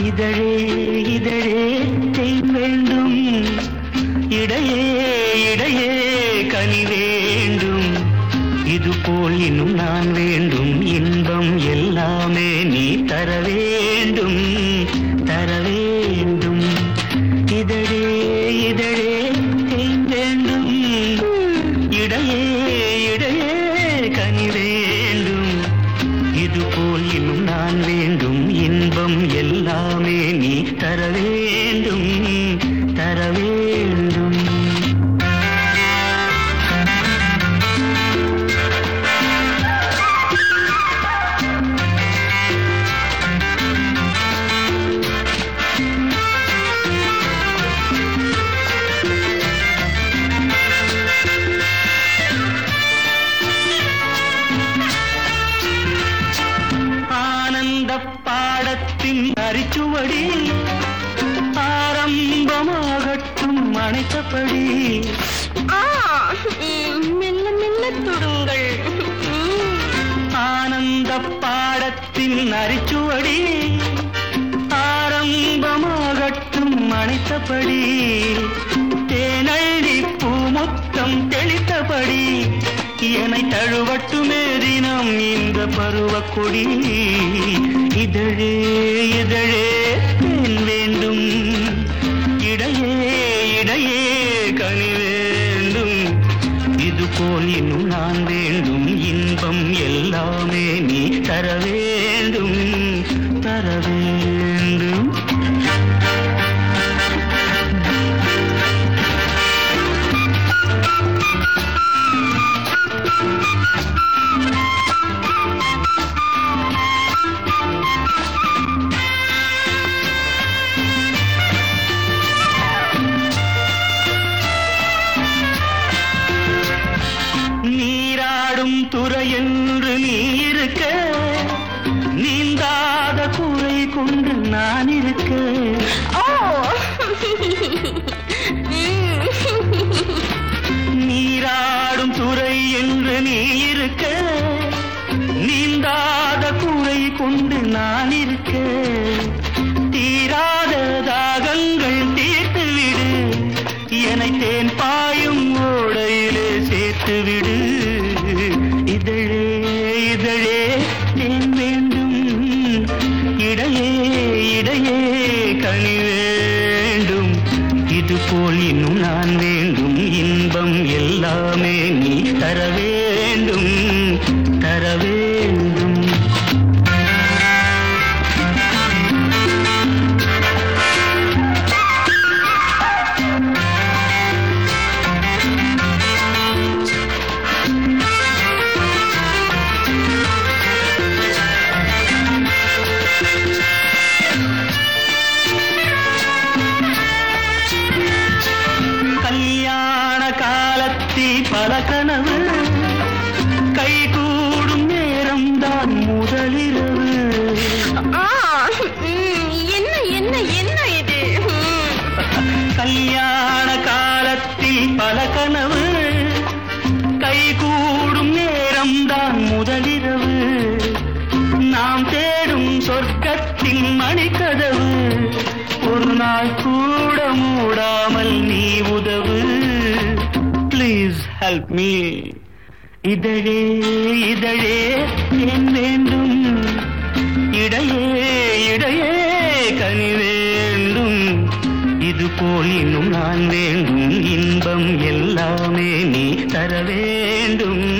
இதழே இதழே தேன் வேண்டும் இடையே இடையே கனி வேண்டும் இது போல் இன்னும் நான் வேண்டும் இன்பம் எல்லாமே நீ தர வேண்டும் தர வேண்டும் இதழே இதழே தேன் வேண்டும் இடையே இடையே கனி வேண்டும் இது போல் இன்னும் நான் வேண்டும் இன்பம் எல்லாமே நீ தர வேண்டும் தர வேண்டும் ஆனந்த பாடத்தின் அரிச்சுவடி ஆரம்பமாகட்டும் அணைத்தபடி ஆ, ம், மெல்ல மெல்ல தொடுங்கள் ம். ஆனந்த பாடத்தின் அரிச்சுவடி ஆரம்பமாகட்டும் அணைத்தபடி தேனள்ளி பூமுத்தம் தெளித்தபடி என்னை தழுவட்டுமே தினம் இந்த பருவக் கொடி இதழே இதழே தேன் வேண்டும் இடையே இடையே கனி வேண்டும் இது போல் இன்னும் நான் வேண்டும் இன்பம் எல்லாமே நீ தர வேண்டும் தர வேண்டும் நீராடும் துறை என்று நீ இருக்க நீந்தாத குறை கொண்டு நான் இருக்க ஓ ம். நீராடும் துறை என்று நீ இருக்க நீந்தாத குறை கொண்டு நான் இருக்க தீராத தாகங்கள் தீர்த்து விடு என்னை தேன் பாயும் ஓடையிலே சேர்த்து விடு இதழே இதழே தேன் வேண்டும் இடையே இடையே கனி வேண்டும் இது போல் இன்னும் நான் வேண்டும் இன்பம் எல்லாமே நீ தர வேண்டும் தர வேண்டும் கல்யாண காலத்தில் பல கனவு கைகூடும் நேரம்தான் முதலிரவு ஆ, ம், என்ன என்ன என்ன இது ம். கல்யாண காலத்தில் பல கனவு கைகூடும் நேரம்தான் முதலிரவு நாம் தேடும் சொர்க்கத்தின் மணிக்கதவு ஒரு நாள் கூட மூடாமல் நீ உதவு ப்ளீஸ் ஹெல்ப் மீ இதழே இதழே ஏன் வேண்டும் இடையே இடையே கனி வேண்டும் இது போல் இன்னும் நான் வேண்டும் இன்பம் எல்லாமே நீ தர வேண்டும்